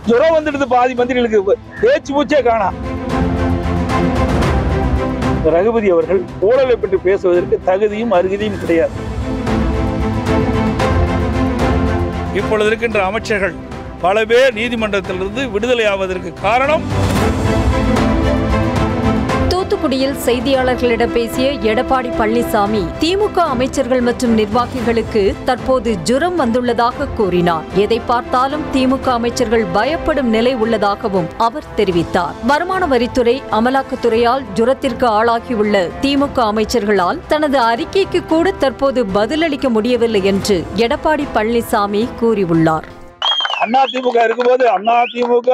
ஜுரம் வந்துடுது பாதி மந்திரிகளுக்கு பேச்சு மூச்சே காணாம் ரகுபதி அவர்கள் ஊழலை பற்றி பேசுவதற்கு தகுதியும் அருகதையும் கிடையாது இப்பொழுது இருக்கின்ற அமைச்சர்கள் பல பேர் நீதிமன்றத்திலிருந்து விடுதலை ஆவதற்கு காரணம் தூத்துக்குடியில் செய்தியாளர்களிடம் பேசிய எடப்பாடி பழனிசாமி திமுக அமைச்சர்கள் மற்றும் நிர்வாகிகளுக்கு தற்போது ஜுரம் வந்துள்ளதாக கூறினார் எதை பார்த்தாலும் திமுக அமைச்சர்கள் பயப்படும் நிலை உள்ளதாகவும் அவர் தெரிவித்தார் வருமான வரித்துறை அமலாக்கத்துறையால் ஜுரத்திற்கு ஆளாகியுள்ள திமுக அமைச்சர்களால் தனது அறிக்கைக்கு கூட தற்போது பதிலளிக்க முடியவில்லை என்று எடப்பாடி பழனிசாமி கூறியுள்ளார் அண்ணா திமுக இருக்கும்போது அண்ணா திமுக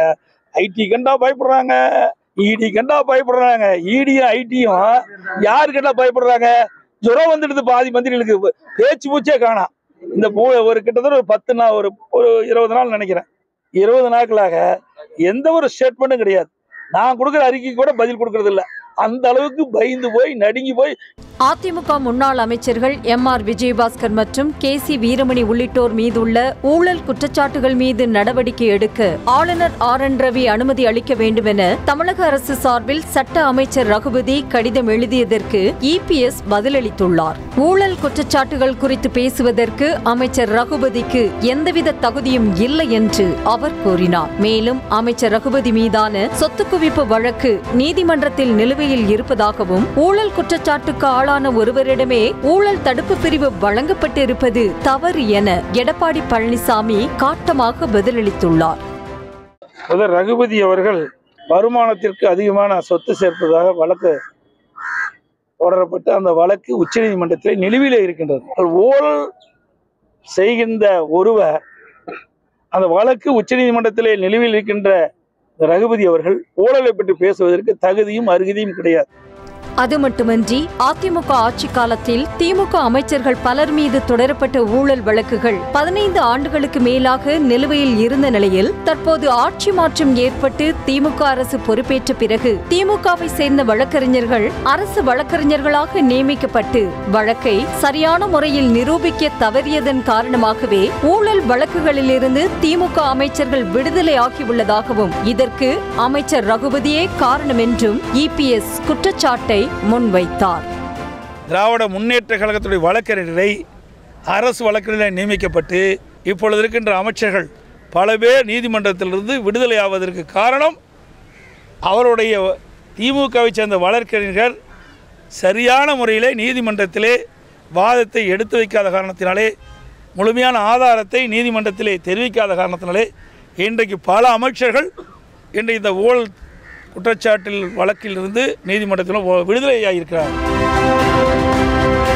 ஐடி கண்டா பயப்படுறாங்க இடி கண்டா பயப்படுறாங்க இடியும் ஐடியும் யாரு கண்டா பயப்படுறாங்க ஜுரம் வந்துடுது பாதி மந்திரிகளுக்கு பேச்சு மூச்சே காணாம் இந்த மூ- ஒரு கிட்டத்தட்ட ஒரு பத்து நாள் ஒரு ஒரு இருபது நாள் நினைக்கிறேன் இருபது நாட்களாக எந்த ஒரு ஸ்டேட்மெண்ட்டும் கிடையாது நான் கொடுக்குற அறிக்கை கூட பதில் கொடுக்கறது இல்ல அந்த அளவுக்கு பயந்து போய் நடுங்கி போய் அதிமுக முன்னாள் அமைச்சர்கள் எம் ஆர் விஜயபாஸ்கர் மற்றும் கே சி வீரமணி உள்ளிட்டோர் மீதுள்ள ஊழல் குற்றச்சாட்டுகள் மீது நடவடிக்கை எடுக்க ஆளுநர் ஆர் என் ரவி அனுமதி அளிக்க வேண்டுமென தமிழக அரசு சார்பில் சட்ட அமைச்சர் ரகுபதி கடிதம் எழுதியதற்கு இபிஎஸ் பதிலளித்துள்ளார் ஊழல் குற்றச்சாட்டுகள் குறித்து பேசுவதற்கு அமைச்சர் ரகுபதிக்கு எந்தவித தகுதியும் இல்லை என்று அவர் கூறினார் மேலும் அமைச்சர் ரகுபதி மீதான சொத்து குவிப்பு வழக்கு நீதிமன்றத்தில் நிலுவையில் இருப்பதாகவும் ஊழல் குற்றச்சாட்டுக்கு ஆளான ஒருவரிடமே ஊழல் தடுப்பு பிரிவு வழங்கப்பட்டு இருப்பது தவறு என எடப்பாடி பழனிசாமி காட்டமாக பதிலளித்துள்ளார் முதல் ரகுபதி அவர்கள் வருமானத்திற்கு அதிகமான சொத்து சேர்ப்பதாக வழக்கு தொடரப்பட்டு அந்த வழக்கு உச்சநீதிமன்றத்தில் நிலுவையில் இருக்கின்றது அவர் ஊழல் செய்கின்ற ஒருவர் அந்த வழக்கு உச்சநீதிமன்றத்திலே நிலுவையில் இருக்கின்ற ரகுபதி அவர்கள் ஊழலை பற்றி பேசுவதற்கு தகுதியும் அருகதையும் கிடையாது அது மட்டுமின்றி அதிமுக ஆட்சி காலத்தில் திமுக அமைச்சர்கள் பலர் மீது தொடரப்பட்ட ஊழல் வழக்குகள் பதினைந்து ஆண்டுகளுக்கு மேலாக நிலுவையில் இருந்த நிலையில் தற்போது ஆட்சி மாற்றம் ஏற்பட்டு திமுக அரசு பொறுப்பேற்ற பிறகு திமுகவை சேர்ந்த வழக்கறிஞர்கள் அரசு வழக்கறிஞர்களாக நியமிக்கப்பட்டு வழக்கை சரியான முறையில் நிரூபிக்க தவறியதன் காரணமாகவே ஊழல் வழக்குகளிலிருந்து திமுக அமைச்சர்கள் விடுதலை ஆகியுள்ளதாகவும் இதற்கு அமைச்சர் ரகுபதியே காரணம் என்றும் இபிஎஸ் குற்றச்சாட்டை முன்வைத்தார் திராவிட முன்னேற்ற கழகத்துடைய வழக்கறிஞரை அரசு வழக்கறிஞரை நியமிக்கப்பட்டு இப்பொழுது இருக்கின்ற அமைச்சர்கள் பல பேர் நீதிமன்றத்திலிருந்து விடுதலை ஆவதற்கு காரணம் அவருடைய திமுகவை சேர்ந்த வழக்கறிஞர்கள் சரியான முறையிலே நீதிமன்றத்திலே வாதத்தை எடுத்து வைக்காத காரணத்தினாலே முழுமையான ஆதாரத்தை நீதிமன்றத்திலே தெரிவிக்காத காரணத்தினாலே இன்றைக்கு பல அமைச்சர்கள் இன்று இந்த ஊழல் குற்றச்சாட்டில் வழக்கிலிருந்து நீதிமன்றத்தில் விடுதலையாகியிருக்கிறார்